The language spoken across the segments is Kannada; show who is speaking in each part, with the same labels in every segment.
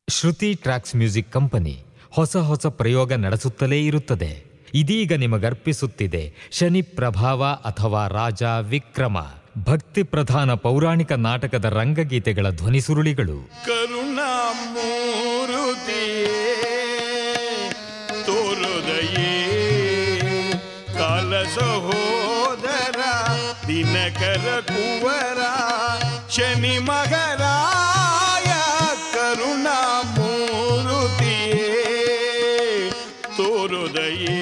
Speaker 1: ಶ್ರುತಿ ಟ್ರ್ಯಾಕ್ಸ್ ಮ್ಯೂಸಿಕ್ ಕಂಪನಿ ಹೊಸ ಹೊಸ ಪ್ರಯೋಗ ನಡೆಸುತ್ತಲೇ ಇರುತ್ತದೆ ಇದೀಗ ನಿಮಗರ್ಪಿಸುತ್ತಿದೆ ಶನಿ ಪ್ರಭಾವ ಅಥವಾ ರಾಜ ವಿಕ್ರಮ ಭಕ್ತಿ ಪ್ರಧಾನ ಪೌರಾಣಿಕ ನಾಟಕದ ರಂಗಗೀತೆಗಳ ಧ್ವನಿಸುರುಳಿಗಳು
Speaker 2: ಕರುಣಾಮೂರುತಿಯೇ ತೋರುದಯೇ ಕಾಲ ಸಹೋದರ ದಿನಕರ ಕುವರ ಶನಿ ಮಗರಾಯ ಕರುಣಾಮೂರುತಿಯೇ ತೋರುದಯೇ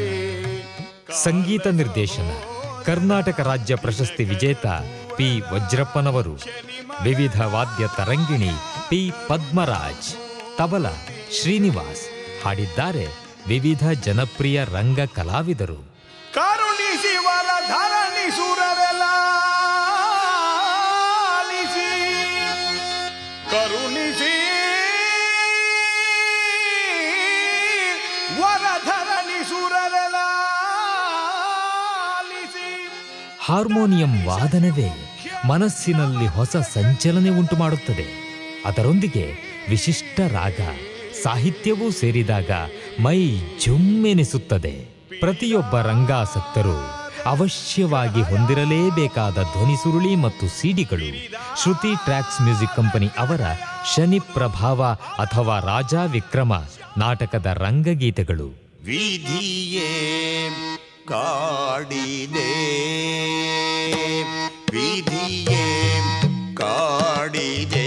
Speaker 1: ಸಂಗೀತ ನಿರ್ದೇಶನ ಕರ್ನಾಟಕ ರಾಜ್ಯ ಪ್ರಶಸ್ತಿ ವಿಜೇತ ಪಿ ವಜ್ರಪ್ಪನವರು ವಿವಿಧ ವಾದ್ಯ ತರಂಗಿಣಿ ಪಿ ಪದ್ಮರಾಜ್ ತಬಲ ಶ್ರೀನಿವಾಸ್ ಹಾಡಿದ್ದಾರೆ ವಿವಿಧ ಜನಪ್ರಿಯ ರಂಗ ಕಲಾವಿದರು
Speaker 2: ಕರುಣಿಸಿ ವರ ಧರಣಿ ಸುರರೆಲ್ಲ ಆಲಿಸಿ. ಕರುಣಿಸಿ ವರ ಧರಣಿ ಸುರರೆಲ್ಲ ಆಲಿಸಿ.
Speaker 1: ಹಾರ್ಮೋನಿಯಂ ವಾದನವೇ ಮನಸ್ಸಿನಲ್ಲಿ ಹೊಸ ಸಂಚಲನೆ ಉಂಟು ಮಾಡುತ್ತದೆ ಅದರೊಂದಿಗೆ ವಿಶಿಷ್ಟ ರಾಗ ಸಾಹಿತ್ಯವೂ ಸೇರಿದಾಗ ಮೈ ಜುಮ್ಮೆನಿಸುತ್ತದೆ ಪ್ರತಿಯೊಬ್ಬ ರಂಗಾಸಕ್ತರು ಅವಶ್ಯವಾಗಿ ಹೊಂದಿರಲೇಬೇಕಾದ ಧ್ವನಿಸುರುಳಿ ಮತ್ತು ಸಿಡಿಗಳು ಶ್ರುತಿ ಟ್ರ್ಯಾಕ್ಸ್ ಮ್ಯೂಸಿಕ್ ಕಂಪನಿ ಅವರ ಶನಿ ಪ್ರಭಾವ ಅಥವಾ ರಾಜಾ ವಿಕ್ರಮ ನಾಟಕದ ರಂಗಗೀತೆಗಳು
Speaker 3: ವಿಧಿಯೇ ಕಾಡಿದೆ ವಿಧಿಯೇ ಕಾಡಿದೆ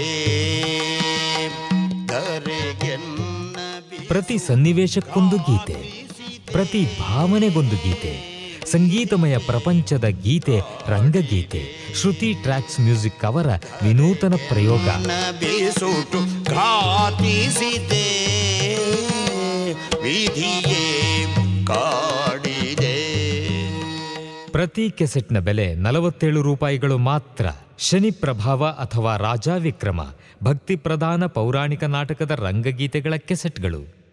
Speaker 3: ಧರೆಗೆನ್ನ ಬಿ-
Speaker 1: ಪ್ರತಿ ಸನ್ನಿವೇಶಕ್ಕೊಂದು ಗೀತೆ ಪ್ರತಿ ಭಾವನೆಗೊಂದು ಗೀತೆ ಸಂಗೀತಮಯ ಪ್ರಪಂಚದ ಗೀತೆ ರಂಗಗೀತೆ ಶ್ರುತಿ ಟ್ರ್ಯಾಕ್ಸ್ ಮ್ಯೂಸಿಕ್ ಅವರ ವಿನೂತನ ಪ್ರಯೋಗ
Speaker 3: ನ ಬಿಸುಟು ಘಾತಿಸಿದೆ ವಿಧಿಯೇ ಕಾಡಿದೆ
Speaker 1: ಪ್ರತಿ ಕೆಸೆಟ್ನ ಬೆಲೆ ನಲವತ್ತೇಳು ರೂಪಾಯಿಗಳು ಮಾತ್ರ ಶನಿ ಪ್ರಭಾವ ಅಥವಾ ರಾಜಾ ವಿಕ್ರಮ ಭಕ್ತಿ ಪ್ರಧಾನ ಪೌರಾಣಿಕ ನಾಟಕದ ರಂಗಗೀತೆಗಳ ಕೆಸೆಟ್ಗಳು